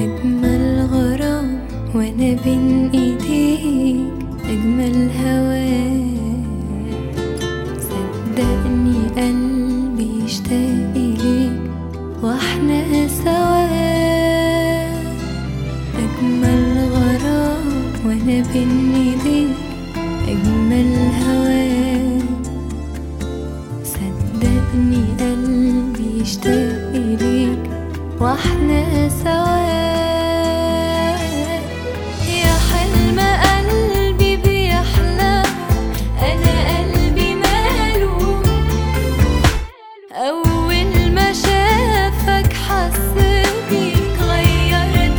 أجمل غرام وأنا بين إيديك أجمل هواك صدقني قلبي يشتاق إليك وإحنا سوا أجمل غرام وأنا بين إيديك أجمل هواك صدقني قلبي يشتاق إليك واحنا سوا يا حلم قلبي بيحلم انا قلبي ماله اول ما شافك حس بيك غيرت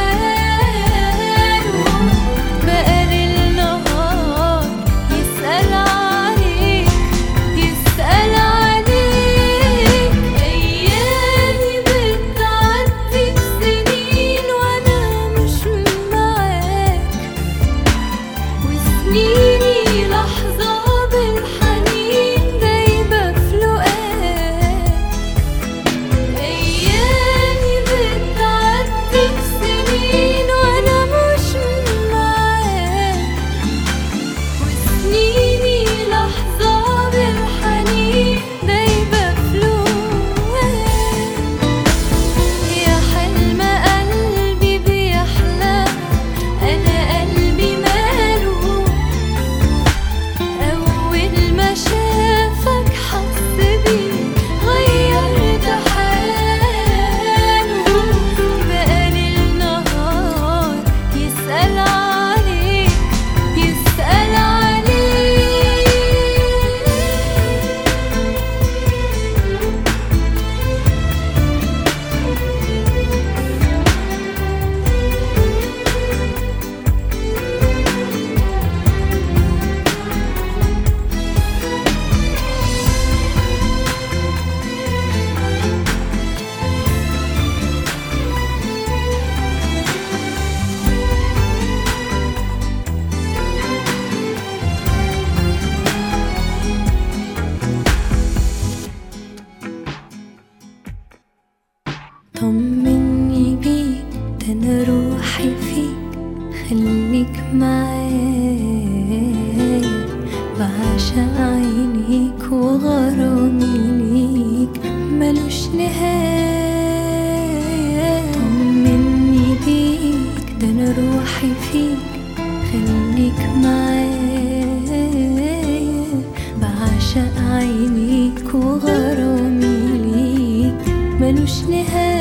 حاله بقى للنهار يسأل عليك يسأل عليك أيامي بتعدي بسنين وأنا مش معاك وسنيني لحظة بالحنين دايبة في لقاك أيامي بتعدي بسنين وأنا مش معاك وسنيني لحظة بالحنين دايبة في لقاك يا حلم قلبي بيحلم أنا قلبي ماله أول ما شافك حس بيك غيرت حاله بقى للنهار يسأل عليك يسأل عليك طمني بيك ده انا روحي فيك خليك معايا بعشق عينيك وغرامي ليك ملوش نهاية طمني بيك ده انا روحي فيك خليك معايا بعشق عينيك وغرامي ليك ملوش نهاية